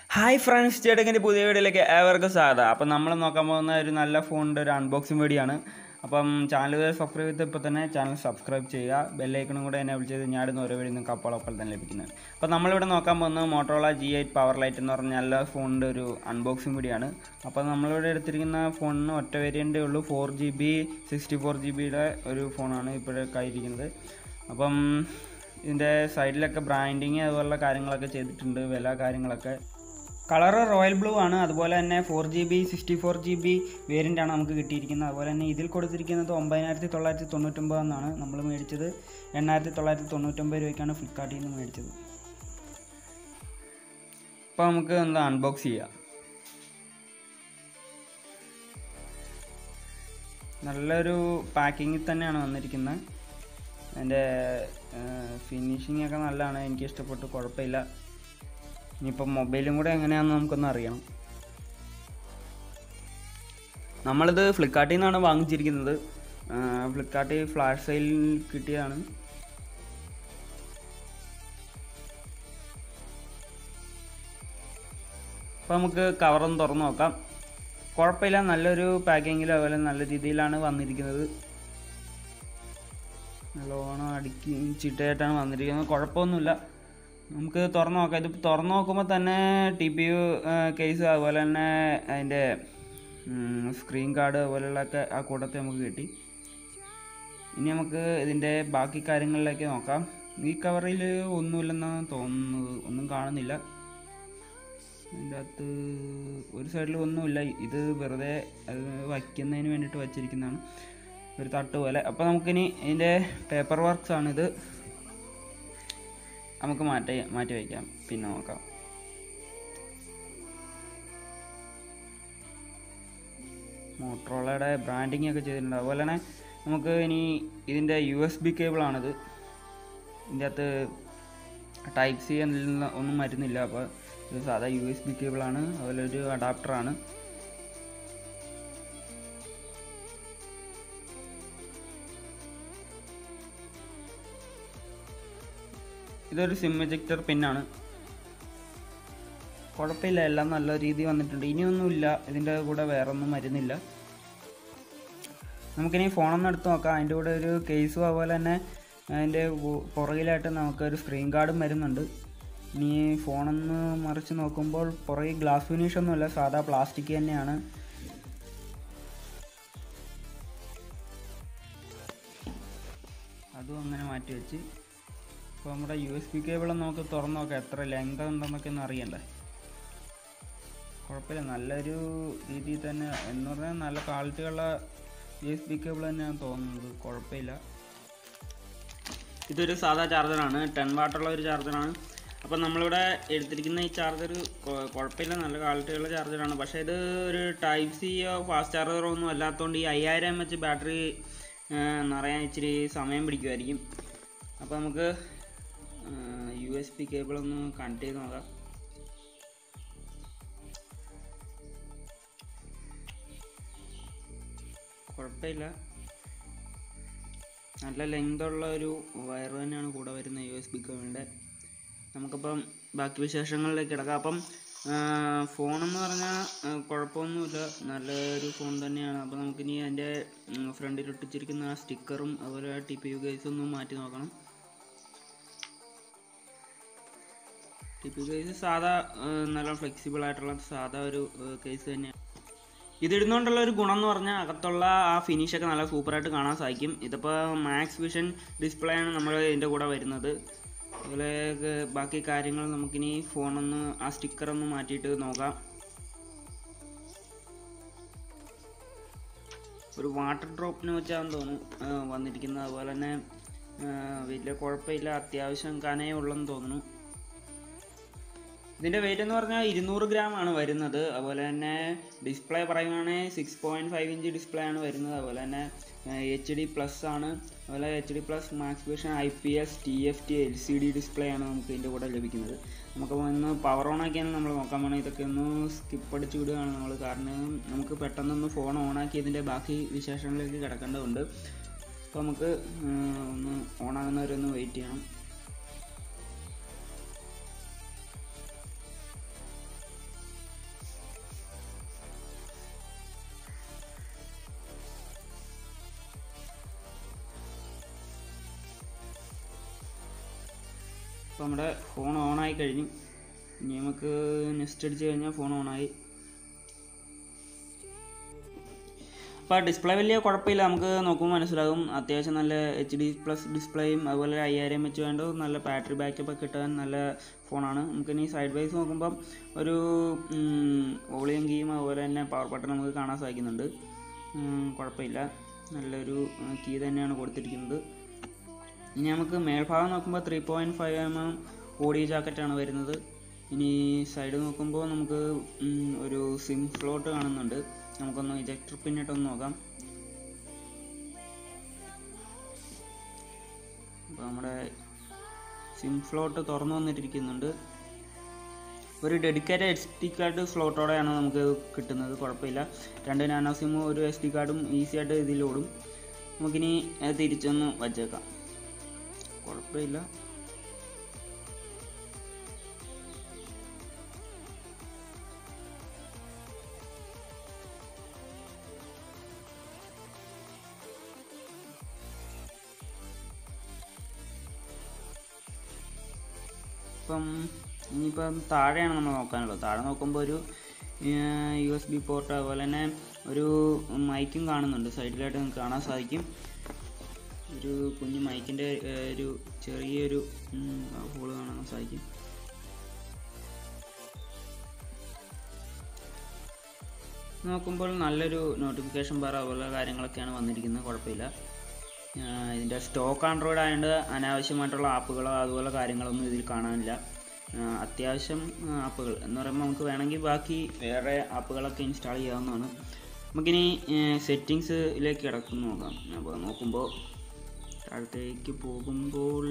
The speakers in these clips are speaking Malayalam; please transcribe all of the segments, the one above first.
ഹായ് ഫ്രണ്ട്സ് ചേട്ടക്കിൻ്റെ പുതിയ വീഡിയോയിലേക്ക് ഏവർക്കും സ്വാഗതം അപ്പം നമ്മൾ നോക്കാൻ പോകുന്ന ഒരു നല്ല ഫോണിൻ്റെ ഒരു അൺബോക്സിംഗ് വീഡിയോ ആണ് അപ്പം ചാനൽ സബ്സ്ക്രൈബ് ചെയ്ത് ഇപ്പോൾ തന്നെ ചാനൽ സബ്സ്ക്രൈബ് ചെയ്യുക ബെല്ലൈക്കണും കൂടെ എന്നെ വിളിച്ചത് ഞാനിടുന്ന ഓരോ വീഡിയോ നിങ്ങൾക്ക് അപ്പോൾ അപ്പോൾ തന്നെ ലഭിക്കുന്നത് അപ്പോൾ നമ്മളിവിടെ നോക്കാൻ പോകുന്നത് Motorola G eight power lite എന്ന് പറഞ്ഞ നല്ല ഫോണിൻ്റെ ഒരു അൺബോക്സിംഗ് വീഡിയോ ആണ് അപ്പോൾ നമ്മളിവിടെ എടുത്തിരിക്കുന്ന ഫോണിന് ഒറ്റ വേരിയൻ്റേ ഉള്ളൂ four G B sixty four G ബിയുടെ ഒരു ഫോണാണ് ഇപ്പോഴേ കയ്യിരിക്കുന്നത് അപ്പം ഇതിൻ്റെ സൈഡിലൊക്കെ ബ്രാൻഡിങ് അതുപോലുള്ള കാര്യങ്ങളൊക്കെ ചെയ്തിട്ടുണ്ട് വില കാര്യങ്ങളൊക്കെ കളറ് റോയൽ ബ്ലൂ ആണ് അതുപോലെ തന്നെ four G B sixty four G B variant ആണ് നമുക്ക് കിട്ടിയിരിക്കുന്നത് അതുപോലെ തന്നെ ഇതിൽ കൊടുത്തിരിക്കുന്നത് ഒമ്പതിനായിരത്തി തൊള്ളായിരത്തി തൊണ്ണൂറ്റൊമ്പത് എന്നാണ് നമ്മൾ മേടിച്ചത് എണ്ണായിരത്തി തൊള്ളായിരത്തി തൊണ്ണൂറ്റൊമ്പത് രൂപയ്ക്കാണ് ഫ്ലിപ്കാർട്ടിൽ നിന്ന് മേടിച്ചത് അപ്പോൾ നമുക്ക് എന്താ അൺബോക്സ് ചെയ്യാം നല്ലൊരു പാക്കിങ്ങിൽ തന്നെയാണ് വന്നിരിക്കുന്നത് അതിൻ്റെ ഫിനിഷിംഗ് ഒക്കെ നല്ലതാണ് എനിക്ക് ഇഷ്ടപ്പെട്ടു കുഴപ്പമില്ല ഇനിയിപ്പം മൊബൈലും കൂടെ എങ്ങനെയാണെന്ന് നമുക്കൊന്ന് അറിയണം നമ്മളിത് ഫ്ലിപ്കാർട്ടിൽ നിന്നാണ് വാങ്ങിച്ചിരിക്കുന്നത് ഫ്ലിപ്കാർട്ടിൽ ഫ്ലാഷ് സെയിലിൽ കിട്ടിയതാണ് അപ്പോൾ നമുക്ക് കവറൊന്ന് തുറന്ന് നോക്കാം കുഴപ്പമില്ല നല്ലൊരു പാക്കിങ്ങിൽ അതുപോലെ നല്ല രീതിയിലാണ് വന്നിരിക്കുന്നത് നല്ലോണം അടുക്കി ചിട്ടയായിട്ടാണ് വന്നിരിക്കുന്നത് കുഴപ്പമൊന്നുമില്ല നമുക്ക് തുറന്ന് നോക്കാം ഇത് തുറന്ന് നോക്കുമ്പോൾ തന്നെ ടി പി യു കേസ് അതുപോലെ തന്നെ അതിൻ്റെ സ്ക്രീൻ കാർഡ് അതുപോലെയുള്ളതൊക്കെ ആ കൂട്ടത്തിൽ നമുക്ക് കിട്ടി ഇനി നമുക്ക് ഇതിൻ്റെ ബാക്കി കാര്യങ്ങളിലേക്ക് നോക്കാം ഈ കവറിൽ ഒന്നുമില്ലെന്നാണ് തോന്നുന്നത് ഒന്നും കാണുന്നില്ല അതിൻ്റെ അകത്ത് ഒരു സൈഡിൽ ഒന്നുമില്ല ഇത് വെറുതെ അത് വയ്ക്കുന്നതിന് വേണ്ടിയിട്ട് വച്ചിരിക്കുന്നതാണ് ഒരു തട്ട് പോലെ അപ്പോൾ നമുക്കിനി ഇതിൻ്റെ പേപ്പർ വർക്ക്സ് ആണിത് നമുക്ക് മാറ്റി മാറ്റി വയ്ക്കാം പിന്നെ നോക്കാം മോട്ടറോളയുടെ ബ്രാൻഡിങ് ഒക്കെ ചെയ്തിട്ടുണ്ട് അതുപോലെ തന്നെ നമുക്ക് ഇനി ഇതിൻ്റെ യു എസ് ബി കേബിളാണിത് ഇതിൻ്റെ അകത്ത് ടൈപ്പ് സി എന്നിൽ ഒന്നും മരുന്നില്ല അപ്പോൾ ഇത് സാധാ യു എസ് ബി കേബിളാണ് അതുപോലെ ഒരു അഡാപ്റ്ററാണ് ഇതൊരു സിം എജക്ടർ പിന്നാണ് കുഴപ്പമില്ല എല്ലാം നല്ല രീതി വന്നിട്ടുണ്ട് ഇനിയൊന്നുമില്ല ഇതിൻ്റെ കൂടെ വേറെ ഒന്നും വരുന്നില്ല നമുക്കിനി ഫോണൊന്ന് എടുത്ത് നോക്കാം അതിൻ്റെ കൂടെ ഒരു കേസും അതുപോലെ തന്നെ അതിൻ്റെ പുറകിലായിട്ട് നമുക്കൊരു സ്ക്രീൻ കാർഡും വരുന്നുണ്ട് ഇനി ഫോണൊന്ന് മറിച്ച് നോക്കുമ്പോൾ പുറകിൽ ഗ്ലാസ് ഫിനിഷ് ഒന്നുമില്ല സാധാ പ്ലാസ്റ്റിക് തന്നെയാണ് അതും അങ്ങനെ മാറ്റി വെച്ച് അപ്പോൾ നമ്മുടെ യു എസ് ബി കേബിൾ നമുക്ക് തുറന്ന് നോക്കാം എത്ര ലെങ്ത് ഉണ്ടെന്നൊക്കെ ഒന്ന് അറിയണ്ടേ കുഴപ്പമില്ല നല്ലൊരു രീതിയിൽ തന്നെ എന്ന് പറഞ്ഞാൽ നല്ല ക്വാളിറ്റിയുള്ള യു എസ് ബി കേബിൾ തന്നെയാണ് തോന്നുന്നത് കുഴപ്പമില്ല ഇതൊരു സാധാ ചാർജറാണ് ടെൻ വാട്ടുള്ള ഒരു ചാർജറാണ് അപ്പോൾ നമ്മളിവിടെ എടുത്തിരിക്കുന്ന ഈ ചാർജർ കുഴപ്പമില്ല നല്ല ക്വാളിറ്റിയുള്ള ചാർജറാണ് പക്ഷേ ഇത് ഒരു ടൈപ്പ് സിയോ ഫാസ്റ്റ് ചാർജറോ ഒന്നും അല്ലാത്തതുകൊണ്ട് ഈ അയ്യായിരം എം എച്ച് ബാറ്ററി നിറയാൻ ഇച്ചിരി സമയം പിടിക്കുമായിരിക്കും അപ്പോൾ നമുക്ക് യു എസ് പി കേബിൾ ഒന്ന് കണക്ട് ചെയ്ത് നോക്കാം കുഴപ്പമില്ല നല്ല ലെങ്തുള്ള ഒരു വയർ തന്നെയാണ് കൂടെ വരുന്ന യു എസ് ബി കേബിളിൻ്റെ നമുക്കപ്പം ബാക്കി വിശേഷങ്ങളിലേക്ക് കിടക്കാം അപ്പം ഫോണെന്ന് പറഞ്ഞാൽ കുഴപ്പമൊന്നുമില്ല നല്ലൊരു ഫോൺ തന്നെയാണ് അപ്പോൾ നമുക്കിനി അതിൻ്റെ ഫ്രണ്ടിൽ ഒട്ടിച്ചിരിക്കുന്ന ആ സ്റ്റിക്കറും അതുപോലെ ടി പി യു ഗൈസൊന്നും മാറ്റി നോക്കണം ടി പി കേസ് സാധാ നല്ല ഫ്ലെക്സിബിൾ ആയിട്ടുള്ള സാധാ ഒരു കേസ് തന്നെയാണ് ഇതിടുന്നതുകൊണ്ടുള്ള ഒരു ഗുണം എന്ന് പറഞ്ഞാൽ അകത്തുള്ള ആ ഫിനിഷൊക്കെ നല്ല സൂപ്പറായിട്ട് കാണാൻ സാധിക്കും ഇതിപ്പോൾ മാക്സ് വിഷൻ ഡിസ്പ്ലേ ആണ് നമ്മൾ ഇതിൻ്റെ കൂടെ വരുന്നത് അതുപോലെ ബാക്കി കാര്യങ്ങൾ നമുക്കിനി ഫോണൊന്ന് ആ സ്റ്റിക്കറൊന്ന് മാറ്റിയിട്ട് നോക്കാം ഒരു വാട്ടർ ഡ്രോപ്പിന് വെച്ചാന്ന് തോന്നുന്നു വന്നിരിക്കുന്നത് അതുപോലെ തന്നെ വലിയ കുഴപ്പമില്ല അത്യാവശ്യം കനയേ ഉള്ളെന്ന് തോന്നുന്നു ഇതിൻ്റെ വെയിറ്റ് എന്ന് പറഞ്ഞാൽ ഇരുന്നൂറ് ഗ്രാം ആണ് വരുന്നത് അതുപോലെ തന്നെ ഡിസ്പ്ലേ പറയുകയാണെങ്കിൽ six point five inch display ആണ് വരുന്നത് അതുപോലെ തന്നെ എച്ച് ഡി പ്ലസ് ആണ് അതുപോലെ H D plus max vision I P S T F T L C D display ആണ് നമുക്ക് ഇതിൻ്റെ കൂടെ ലഭിക്കുന്നത് നമുക്ക് ഒന്ന് പവർ ഓൺ ആക്കിയാണ് നമ്മൾ നോക്കാൻ പോകണം ഇതൊക്കെ ഒന്ന് സ്കിപ്പ് അടിച്ച് വിടുകയാണ് നമ്മൾ കാരണം നമുക്ക് പെട്ടെന്നൊന്ന് ഫോൺ ഓണാക്കി ഇതിൻ്റെ ബാക്കി വിശേഷങ്ങളിലേക്ക് കിടക്കേണ്ടതുണ്ട് അപ്പോൾ നമുക്ക് ഒന്ന് ഓണാകുന്നവരെ ഒന്ന് വെയിറ്റ് ചെയ്യണം അപ്പോൾ നമ്മുടെ ഫോൺ ഓണായി കഴിഞ്ഞു ഇനി നമുക്ക് നെക്സ്റ്റ് അടിച്ച് കഴിഞ്ഞാൽ ഫോൺ ഓണായി അപ്പോൾ ഡിസ്പ്ലേ വലിയ കുഴപ്പമില്ല നമുക്ക് നോക്കുമ്പോൾ മനസ്സിലാകും അത്യാവശ്യം നല്ല എച്ച് ഡി പ്ലസ് ഡിസ്പ്ലേയും അതുപോലെ അയ്യായിരം വെച്ച് വേണ്ട നല്ല ബാറ്ററി ബാക്കപ്പ് ഒക്കെ കിട്ടാൻ നല്ല ഫോണാണ് നമുക്കിനി സൈഡ് വൈസ് നോക്കുമ്പം ഒരു വോളിയം കീയും അതുപോലെ തന്നെ പവർ ബട്ടൺ നമുക്ക് കാണാൻ സാധിക്കുന്നുണ്ട് ഉം, കുഴപ്പമില്ല നല്ലൊരു കീ തന്നെയാണ് കൊടുത്തിരിക്കുന്നത് ഇനി നമുക്ക് മേൽഭാഗം നോക്കുമ്പോൾ three point five m m audio ജാക്കറ്റാണ് വരുന്നത് ഇനി സൈഡ് നോക്കുമ്പോൾ നമുക്ക് ഉം, ഒരു സിം ഫ്ലോട്ട് കാണുന്നുണ്ട് നമുക്കൊന്ന് ഇജക്ടർ പിന്നിട്ടൊന്ന് നോക്കാം അപ്പോൾ നമ്മുടെ സിം ഫ്ലോട്ട് തുറന്നു വന്നിട്ടിരിക്കുന്നുണ്ട് ഒരു ഡെഡിക്കേറ്റഡ് എസ് ഡി കാർഡ് സ്ലോട്ടോടെയാണ് നമുക്ക് കിട്ടുന്നത് കുഴപ്പമില്ല രണ്ട് നാനോ സിമ്മും ഒരു എസ് ഡി കാർഡും ഈസി ആയിട്ട് ഇതിലോടും നമുക്കിനി അത് തിരിച്ചൊന്ന് വച്ചേക്കാം കുഴപ്പമില്ല ഇപ്പം ഇനിയിപ്പം താഴെയാണ് നമ്മൾ നോക്കാനുള്ളത് താഴെ നോക്കുമ്പോൾ ഒരു യു എസ് ബി പോർട്ട് അതുപോലെ തന്നെ ഒരു മൈക്കും കാണുന്നുണ്ട് സൈഡിലായിട്ട് നിങ്ങൾക്ക് കാണാൻ സാധിക്കും ഒരു കുഞ്ഞു മൈക്കിൻ്റെ ഒരു ചെറിയൊരു ഹോള് കാണാൻ സാധിക്കും നോക്കുമ്പോൾ നല്ലൊരു നോട്ടിഫിക്കേഷൻ ബാർ അതുപോലെ കാര്യങ്ങളൊക്കെയാണ് വന്നിരിക്കുന്നത് കുഴപ്പമില്ല ആഹ് ഇതിൻ്റെ സ്റ്റോക്ക് ആൻഡ്രോയിഡ് ആയതുകൊണ്ട് അനാവശ്യമായിട്ടുള്ള ആപ്പുകളോ അതുപോലെ കാര്യങ്ങളൊന്നും ഇതിൽ കാണാനില്ല ആഹ് അത്യാവശ്യം ആപ്പുകൾ എന്ന് പറയുമ്പോൾ നമുക്ക് വേണമെങ്കിൽ ബാക്കി വേറെ ആപ്പുകളൊക്കെ ഇൻസ്റ്റാൾ ചെയ്യാവുന്നതാണ് നമുക്കിനി സെറ്റിങ്സിലേക്ക് കിടക്കുന്നു നോക്കാം അപ്പോൾ നോക്കുമ്പോൾ താഴത്തേക്ക് പോകുമ്പോൾ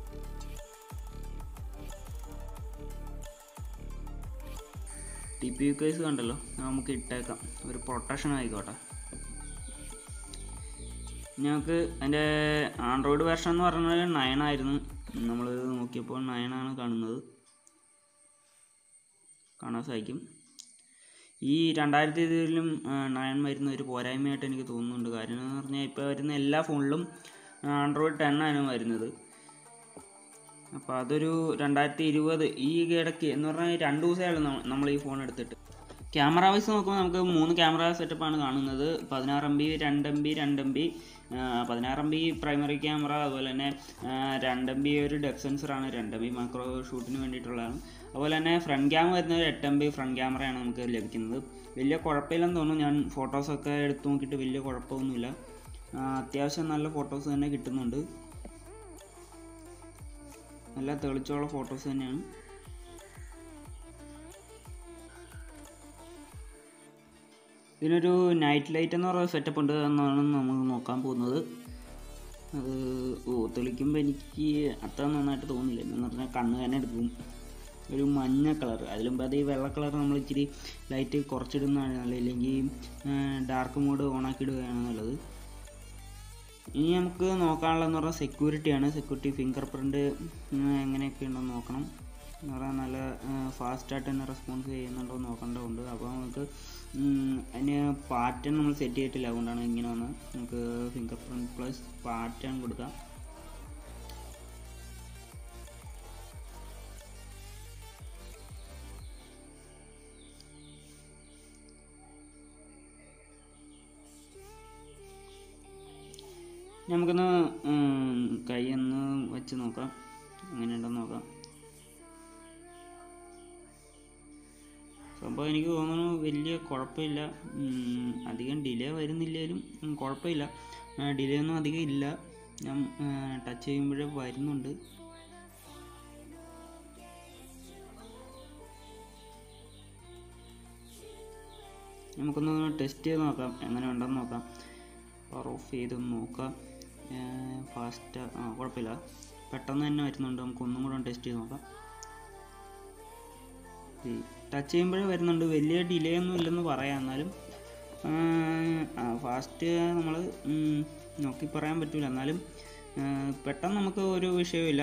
ടി പി യു കേസ് കണ്ടല്ലോ അത് നമുക്ക് ഇട്ടേക്കാം ഒരു പ്രൊട്ടക്ഷൻ ആയിക്കോട്ടെ ഞങ്ങൾക്ക് അതിൻ്റെ ആൻഡ്രോയിഡ് വെർഷൻ എന്ന് പറഞ്ഞത് നയൻ ആയിരുന്നു നമ്മൾ നോക്കിയപ്പോൾ നയൻ ആണ് കാണുന്നത് കാണാൻ സാധിക്കും ഈ രണ്ടായിരത്തി ഇതിലും നയൻ വരുന്ന ഒരു പോരായ്മയായിട്ട് എനിക്ക് തോന്നുന്നുണ്ട് കാര്യം എന്ന് പറഞ്ഞാൽ ഇപ്പോൾ വരുന്ന എല്ലാ ഫോണിലും ആൻഡ്രോയിഡ് ടെൻ ആണ് വരുന്നത് അപ്പോൾ അതൊരു രണ്ടായിരത്തി ഇരുപത് ഈ ഇടയ്ക്ക് എന്ന് പറഞ്ഞാൽ രണ്ട് ദിവസമായുള്ളൂ നമ്മൾ ഈ ഫോൺ എടുത്തിട്ട് ക്യാമറ വൈസ് നോക്കുമ്പോൾ നമുക്ക് മൂന്ന് ക്യാമറ സെറ്റപ്പാണ് കാണുന്നത് പതിനാറ് എം ബി രണ്ട് എം ബി രണ്ട് എം ബി പതിനാറ് എം ബി പ്രൈമറി ക്യാമറ അതുപോലെ തന്നെ ആ, രണ്ട് എം ബി ഒരു ഡെപ് സെൻസറാണ് രണ്ട് എം ബി മാക്രോ ഷൂട്ടിന് വേണ്ടിയിട്ടുള്ളതാണ് അതുപോലെ തന്നെ ഫ്രണ്ട് ക്യാമറ വരുന്നത് എട്ട് എം ബി ഫ്രണ്ട് ക്യാമറയാണ് നമുക്ക് ലഭിക്കുന്നത് വലിയ കുഴപ്പമില്ലെന്ന് തോന്നുന്നു ഞാൻ ഫോട്ടോസൊക്കെ എടുത്ത് നോക്കിയിട്ട് വലിയ കുഴപ്പമൊന്നുമില്ല ആ, അത്യാവശ്യം നല്ല ഫോട്ടോസ് തന്നെ കിട്ടുന്നുണ്ട് നല്ല തെളിച്ചുള്ള ഫോട്ടോസ് തന്നെയാണ് ഇതിനൊരു നൈറ്റ് ലൈറ്റ് എന്ന് പറയുന്ന സെറ്റപ്പ് ഉണ്ട് എന്നാണ് നമ്മൾ നോക്കാൻ പോകുന്നത് അത് ഓ തെളിക്കുമ്പോൾ എനിക്ക് അത്ര നന്നായിട്ട് തോന്നില്ല എന്ന് പറഞ്ഞാൽ കണ്ണ് തന്നെ എടുക്കും ഒരു മഞ്ഞ കളർ അതിലും അത് ഈ വെള്ള കളർ നമ്മൾ ഇച്ചിരി ലൈറ്റ് കുറച്ചിടുന്നതാണ് നല്ലത് ഇല്ലെങ്കിൽ ഡാർക്ക് മോഡ് ഓണാക്കി ഇടുകയാണ് നല്ലത് ഇനി നമുക്ക് നോക്കാനുള്ളതെന്ന് പറഞ്ഞാൽ സെക്യൂരിറ്റിയാണ് സെക്യൂരിറ്റി ഫിംഗർ പ്രിൻ്റ് എങ്ങനെയൊക്കെ ഉണ്ടെന്ന് നോക്കണം എന്ന് പറഞ്ഞാൽ നല്ല ഫാസ്റ്റായിട്ട് തന്നെ റെസ്പോൺസ് ചെയ്യുന്നുണ്ടോ എന്ന് നോക്കേണ്ടതുണ്ട് അപ്പോൾ നമുക്ക് ഉം, അതിന് പാറ്റേൺ നമ്മൾ സെറ്റ് ചെയ്തിട്ടില്ല അതുകൊണ്ടാണ് ഇങ്ങനെ വന്ന് നമുക്ക് ഫിംഗർ പ്രിൻറ്റ് പ്ലസ് പാറ്റേൺ കൊടുക്കാം നമുക്കൊന്ന് ഉം, കൈ ഒന്ന് വെച്ച് നോക്കാം എങ്ങനെയുണ്ടെന്ന് നോക്കാം സംഭവം എനിക്ക് തോന്നുന്നു വലിയ കുഴപ്പമില്ല ഉം, അധികം ഡിലേ വരുന്നില്ലെങ്കിലും ഉം, കുഴപ്പമില്ല ഡിലേ ഒന്നും അധികം ഇല്ല ഞാൻ ടച്ച് ചെയ്യുമ്പോഴേ വരുന്നുണ്ട് നമുക്കൊന്ന് ടെസ്റ്റ് ചെയ്ത് നോക്കാം എങ്ങനെ ഉണ്ടെന്ന് നോക്കാം പവർ ഓഫ് ചെയ്തൊന്ന് നോക്കാം ഫാസ്റ്റ് ആ കുഴപ്പമില്ല പെട്ടെന്ന് തന്നെ വരുന്നുണ്ട് നമുക്ക് ഒന്നും കൂടെ ടെസ്റ്റ് ചെയ്ത് നോക്കാം ടച്ച് ചെയ്യുമ്പോഴേ വരുന്നുണ്ട് വലിയ ഡിലേ ഒന്നും ഇല്ലെന്ന് പറയാം എന്നാലും ഫാസ്റ്റ് നമ്മൾ നോക്കി പറയാൻ പറ്റില്ല എന്നാലും ആ, പെട്ടെന്ന് നമുക്ക് ഒരു വിഷയമില്ല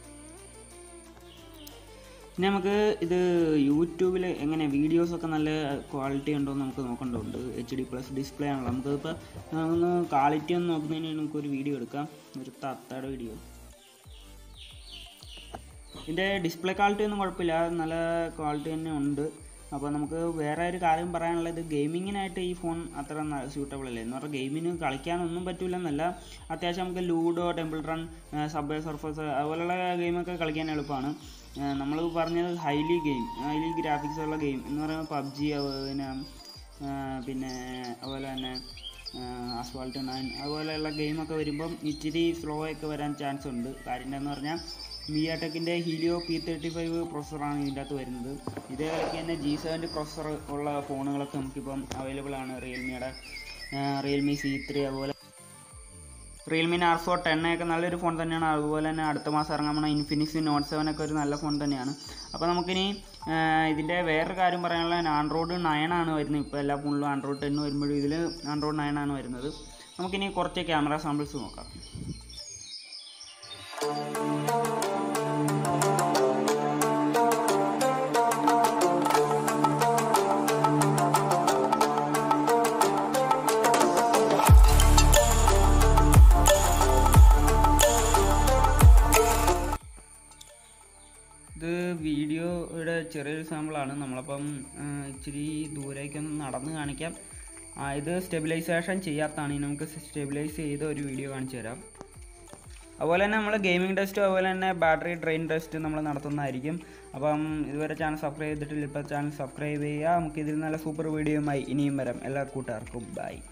പിന്നെ നമുക്ക് ഇത് യൂട്യൂബിൽ എങ്ങനെ വീഡിയോസൊക്കെ നല്ല ക്വാളിറ്റി ഉണ്ടോ എന്ന് നമുക്ക് നോക്കേണ്ടതുണ്ട് എച്ച് ഡി പ്ലസ് ഡിസ്പ്ലേ ആണല്ലോ നമുക്കിപ്പോൾ ഒന്ന് ക്വാളിറ്റി ഒന്ന് നോക്കുന്നതിന് നമുക്കൊരു വീഡിയോ എടുക്കാം ഒരു തത്തയുടെ വീഡിയോ ഇതിൻ്റെ ഡിസ്പ്ലേ ക്വാളിറ്റി ഒന്നും കുഴപ്പമില്ല നല്ല ക്വാളിറ്റി തന്നെ ഉണ്ട് അപ്പോൾ നമുക്ക് വേറെ ഒരു കാര്യം പറയാനുള്ളത് ഗെയിമിങ്ങിനായിട്ട് ഈ ഫോൺ അത്ര സ്യൂട്ടബിൾ അല്ലേ എന്ന് പറഞ്ഞാൽ ഗെയിമിന് കളിക്കാനൊന്നും പറ്റില്ല എന്നല്ല അത്യാവശ്യം നമുക്ക് Ludo Temple Run Subway Surfers അതുപോലെയുള്ള ഗെയിമൊക്കെ കളിക്കാൻ എളുപ്പമാണ് നമ്മൾ പറഞ്ഞത് ഹൈലി ഗെയിം ഹൈലി ഗ്രാഫിക്സ് ഉള്ള ഗെയിം എന്ന് പറയുമ്പോൾ പബ്ജി പിന്നെ ആ, പിന്നെ അതുപോലെ തന്നെ അസ്വാൾട്ട് നയൻ അതുപോലെയുള്ള ഗെയിമൊക്കെ വരുമ്പം ഇച്ചിരി സ്ലോ ഒക്കെ വരാൻ ചാൻസ് ഉണ്ട് കാര്യം എന്താണെന്ന് പറഞ്ഞാൽ മിയാടെക്കിൻ്റെ ഹീലിയോ പി തേർട്ടി ഫൈവ് പ്രൊസസ്സറാണ് ഇതിൻ്റെ അകത്ത് വരുന്നത് ഇതേപോലെയൊക്കെ തന്നെ ജി സെവൻ്റെ പ്രൊസസ്സർ ഉള്ള ഫോണുകളൊക്കെ നമുക്കിപ്പം അവൈലബിൾ ആണ് റിയൽമിയുടെ റിയൽമി സി ത്രീ അതുപോലെ റിയൽമിന് ആർ ഫോർ ടെൻ ഒക്കെ നല്ലൊരു ഫോൺ തന്നെയാണ് അതുപോലെ തന്നെ അടുത്ത മാസം ഇറങ്ങാൻ പോണ ഇൻഫിനിക്സ് നോട്ട് സെവൻ ഒക്കെ ഒരു നല്ല ഫോൺ തന്നെയാണ് അപ്പോൾ നമുക്കിനി ആ, ഇതിൻ്റെ വേറൊരു കാര്യം പറയാനുള്ളത് ആൻഡ്രോയിഡ് നയൻ ആണ് വരുന്നത് ഇപ്പോൾ എല്ലാ ഫോണിലും ആൻഡ്രോയിഡ് ടെൻ വരുമ്പോഴും ഇതിൽ ആൻഡ്രോയിഡ് നയൻ ആണ് വരുന്നത് നമുക്കിനി കുറച്ച് ക്യാമറ സാമ്പിൾസ് നോക്കാം ഇത് വീഡിയോയുടെ ചെറിയൊരു സാമ്പിളാണ് നമ്മളപ്പം ആ, ഇച്ചിരി ദൂരേക്കൊന്ന് നടന്ന് കാണിക്കാം ആ, ഇത് സ്റ്റെബിലൈസേഷൻ ചെയ്യാത്തതാണ് ഇനി നമുക്ക് സ്റ്റെബിലൈസ് ചെയ്ത ഒരു വീഡിയോ കാണിച്ചു തരാം അതുപോലെ തന്നെ നമ്മൾ ഗെയിമിംഗ് ടെസ്റ്റ് അതുപോലെ തന്നെ ബാറ്ററി ഡ്രെയിൻ ടെസ്റ്റ് നമ്മൾ നടത്തുന്നതായിരിക്കും അപ്പം ഇതുവരെ ചാനൽ സബ്സ്ക്രൈബ് ചെയ്തിട്ടില്ല ഇപ്പോൾ ചാനൽ സബ്സ്ക്രൈബ് ചെയ്യുക നമുക്ക് ഇതിൽ നല്ല സൂപ്പർ വീഡിയോയുമായി ഇനിയും വരാം എല്ലാ കൂട്ടുകാർക്കും ബൈ